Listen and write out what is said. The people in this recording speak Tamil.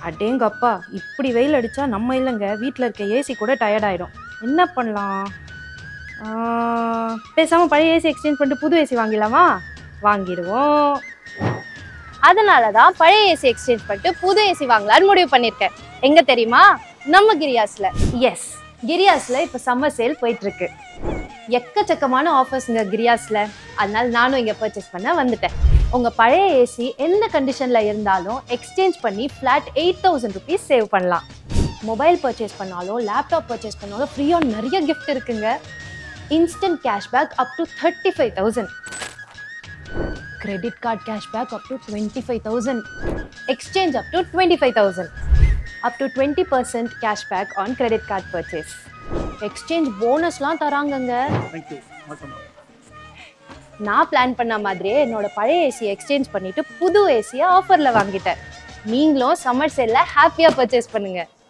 அடேங்கப்பா இப்படி வெயில் அடிச்சா நம்ம இல்லைங்க வீட்டில் இருக்க ஏசி கூட டயர்ட் ஆயிடும் என்ன பண்ணலாம் ஆ, பேசாம பழைய ஏசி எக்ஸ்சேஞ்ச் பண்ணிட்டு புது ஏசி வாங்கிடலாமா வாங்கிடுவோம் அதனால தான் பழைய ஏசி எக்ஸ்சேஞ்ச் பண்ணிட்டு புது ஏசி வாங்கலாம்னு முடிவு பண்ணியிருக்கேன் எங்க தெரியுமா நம்ம கிரியாஸ்ல எஸ் கிரியாஸ்ல இப்போ சம்மர் சேல் போயிட்டு இருக்கு எக்கச்சக்கமான ஆஃபர்ஸ்ங்க கிரியாஸ்ல அதனால நானும் இங்க பர்ச்சேஸ் பண்ண வந்துட்டேன் உங்க பழைய ஏசி எந்த கண்டிஷன்ல இருந்தாலும் எக்ஸ்சேஞ்ச் பண்ணி flat eight thousand rupees save பண்ணலாம் மொபைல் பர்ச்சேஸ் பண்ணாலும் லேப்டாப் பர்ச்சேஸ் பண்ணாலும் ஃப்ரீயாக நிறைய கிஃப்ட் இருக்குங்க instant cashback up to thirty five thousand credit card cashback up to twenty five thousand exchange up to twenty five thousand up to twenty percent cashback on credit card purchase exchange போனஸ்லாம் தராங்கங்க தேங்க்யூ வணக்கம் நான் பிளான் பண்ண மாதிரியே என்னோட பழைய ஏசியை எக்ஸ்சேஞ்ச் பண்ணிட்டு புது ஏசியை ஆஃபர்ல வாங்கிட்டேன் நீங்களும் சம்மர் சேல்ல ஹாப்பியா பர்ச்சேஸ் பண்ணுங்க